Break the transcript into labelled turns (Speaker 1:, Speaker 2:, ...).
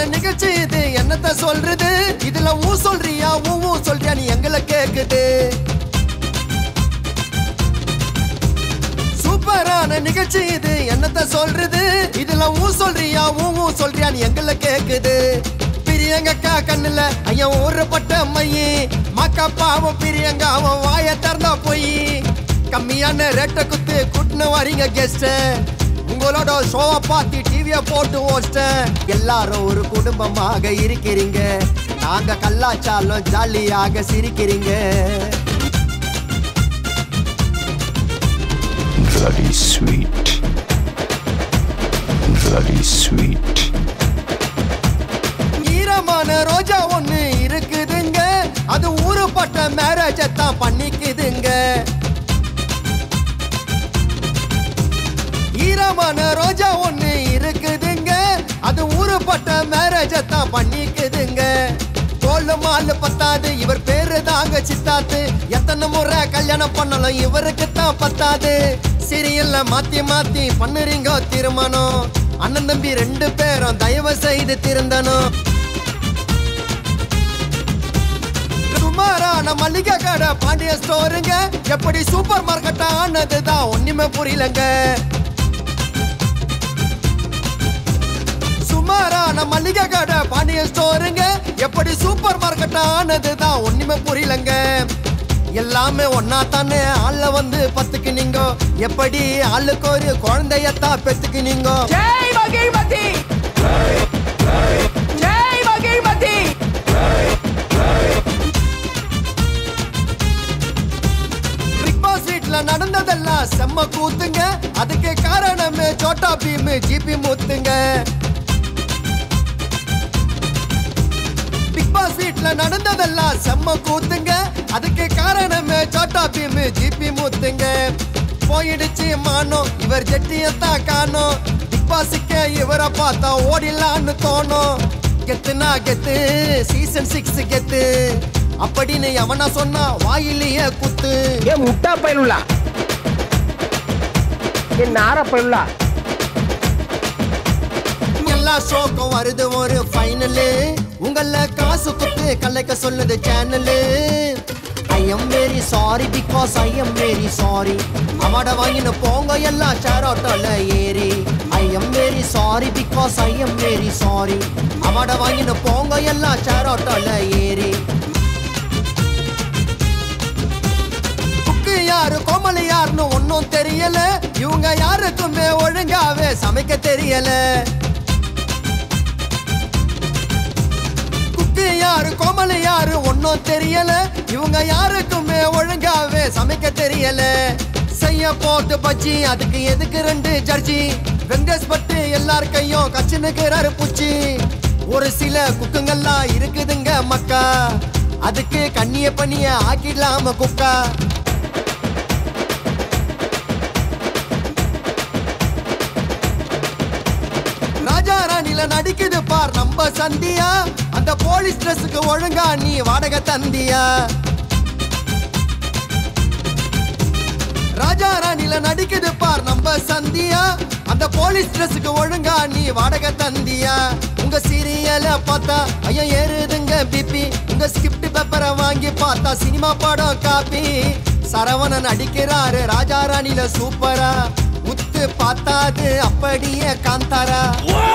Speaker 1: சூப்பரான நிகழ்ச்சி இது என்னத்த சொல்றது இதுல ஊ சொல்றியா ஊ ஊ சொல்றியா நீ எங்களை கேக்குது சூப்பரான நிகழ்ச்சி இது என்னத்த சொல்றது இதுல ஊ சொல்றியா ஊ ஊ சொல்றியா நீ எங்களை கேக்குது பிரியங்கக்கா கண்ணுல ஐயன் ஊறப்பட்ட மையி மக்கா பாவம் பிரியங்க அவன் வாய திறந்தா போய் கம்மியான ரேட்டை குத்து கூட்டினு வரீங்க கெஸ்ட் உங்களோட ஷோவை பார்த்து டிவிய போட்டு ஓஸ்டேன் எல்லாரும் ஒரு குடும்பமாக இருக்கிறீங்க நாங்க கல்லாச்சாலும் ஜாலியாக சிரிக்கிறீங்க
Speaker 2: Bloody sweet. Bloody sweet.
Speaker 1: ஈரமான ரோஜா ஒண்ணு இருக்குதுங்க அது ஊருப்பட்ட மேரேஜ தான் பண்ணிக்குதுங்க ஈரமான ரோஜா ஒண்ணு இருக்குதுங்க அது ஊருப்பட்ட மேரேஜ தான் பண்ணிக்குதுங்க கோல்டு மால் பத்தாது இவர் பேரு தாங்க சித்தாத்து எத்தனை முறை கல்யாணம் பண்ணலாம் இவருக்கு தான் பத்தாது சீரியல்ல மாத்தி மாத்தி பண்ணுறீங்க திருமணம் அண்ணன் தம்பி ரெண்டு பேரும் தயவு செய்து திருந்தனும் சுமாரான மளிகை கடை பாண்டிய ஸ்டோருங்க எப்படி சூப்பர் மார்க்கெட் ஆனதுதான் ஒண்ணுமே புரியலங்க சுமாரான மளிகை கடை பாண்டிய ஸ்டோருங்க எப்படி சூப்பர் மார்க்கெட் ஆனதுதான் ஒண்ணுமே புரியலங்க எல்லாமே ஒன்னா தானே ஆள்ல வந்து பத்துக்கு நீங்க எப்படி ஆளுக்கு ஒரு குழந்தையத்தான் பெத்துக்கு நீங்க
Speaker 3: ஜெய் மகிழ்மதி ஜெய் மகிழ்மதி
Speaker 1: பிக் பாஸ் வீட்ல நடந்ததெல்லாம் செம்ம கூத்துங்க அதுக்கு காரணமே சோட்டா பீம் ஜிபி முத்துங்க பிக் பாஸ் வீட்ல நடந்ததெல்லாம் செம்ம கூத்துங்க அதுக்கு காரணமே சோட்டா பீம் ஜிபி முத்துங்க போயிடுச்சு மானோ இவர் ஜெட்டியத்தான் காணோம் பிக் பாஸுக்கு இவரை பார்த்தா ஓடிடலான்னு தோணும் கெத்துனா கெத்து சீசன் சிக்ஸ் கெத்து அப்படின்னு எவனா சொன்னா வாயிலேயே குத்து
Speaker 3: ஏ முட்டா பயிலுலா ஏ நார பயிலுலா
Speaker 1: எல்லா ஷோக்கும் வருது ஒரு ஃபைனலு உங்கள காசு குத்து கலைக்க சொல்லுது channel I am very sorry because I am very sorry அவார்ட வாங்கின போங்க எல்லாம் சேரோட்டோல ஏறி I am very sorry because I am very sorry அவார்ட வாங்கின போங்க எல்லாம் சேரோட்டோல ஏறி குக்கு யாரு கோமலி யாருன்னு ஒன்னும் தெரியல இவங்க யாருக்குமே ஒழுங்காவே சமைக்க தெரியல குக்கு யாரு கோமலி யாரு ஒன்னும் தெரியல இவங்க யாருக்குமே ஒழுங்காவே சமைக்க தெரியல செய்ய போட்டு பச்சி அதுக்கு எதுக்கு ரெண்டு ஜட்ஜி வெங்கடேஷ் பட்டு எல்லார் கையும் கச்சினுக்கிறாரு பூச்சி ஒரு சில குக்குங்கெல்லாம் இருக்குதுங்க மக்கா அதுக்கு கண்ணிய பண்ணிய ஆக்கிடலாம குக்கா ராஜா ராணில நடிக்குது பார் நம்ம சந்தியா அந்த போலீஸ் ட்ரெஸ்ஸுக்கு ஒழுங்கா நீ வாடகை தந்தியா ராஜா ராணில நடிக்குது பார் நம்ம சந்தியா அந்த போலீஸ் ட்ரெஸ்ஸுக்கு ஒழுங்கா நீ வாடகை தந்தியா உங்க சீரியல பார்த்தா ஐயோ ஏறுதுங்க பிபி உங்க ஸ்கிரிப்ட் பேப்பரை வாங்கி பார்த்தா சினிமா படம் காப்பி சரவணன் நடிக்கிறாரு ராஜா ராணில சூப்பரா உத்து பார்த்தாது அப்படியே காந்தாரா